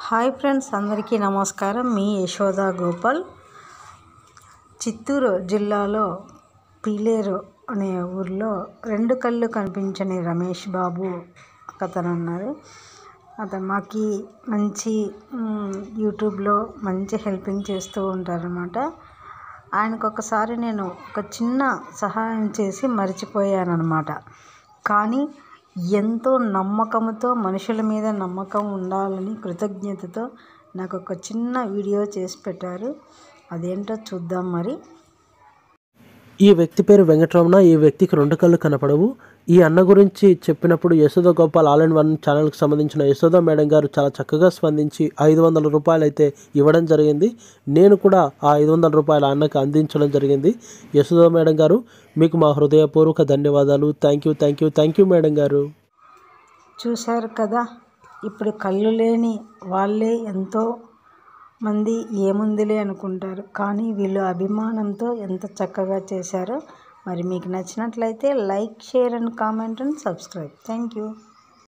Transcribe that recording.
hi friends అందరికీ నమస్కారం మీ యశోద గోపాల్ చిత్తూరు జిల్లాలో పీలేరు అనే ఊర్లో రెండు కళ్ళు కనిపించని రమేష్ బాబు అతను ఉన్నారు అతను మాకి మంచి మ్, యూట్యూబ్లో మంచి హెల్పింగ్ చేస్తూ ఉంటారనమాట ఆయనకు ఒకసారి నేను ఒక చిన్న సహాయం చేసి మర్చిపోయానన్నమాట కానీ ఎంతో నమ్మకంతో మనుషుల మీద నమ్మకం ఉండాలని కృతజ్ఞతతో నాకు ఒక చిన్న వీడియో చేసి పెట్టారు అదేంటో చూద్దాం మరి ఈ వ్యక్తి పేరు వెంకటరమణ ఈ వ్యక్తికి రెండు కళ్ళు కనపడవు ఈ అన్న గురించి చెప్పినప్పుడు Yashoda Gopal all and one ఛానల్కి సంబంధించిన యశోద మేడం గారు చాలా చక్కగా స్పందించి ఐదు వందల రూపాయలు అయితే ఇవ్వడం జరిగింది నేను కూడా ఆ ఐదు వందల రూపాయలు ఆ అన్నకు అందించడం జరిగింది యశోద మేడం గారు మీకు మా హృదయపూర్వక ధన్యవాదాలు thank you thank you thank you madam garu చూశారు కదా ఇప్పుడు కళ్ళు లేని వాళ్ళే ఎంతో మంది ఏముందిలే అనుకుంటారు కానీ వీళ్ళు అభిమానంతో ఎంత చక్కగా చేశారో మరి మీకు నచ్చినట్లయితే like share and comment and subscribe thank you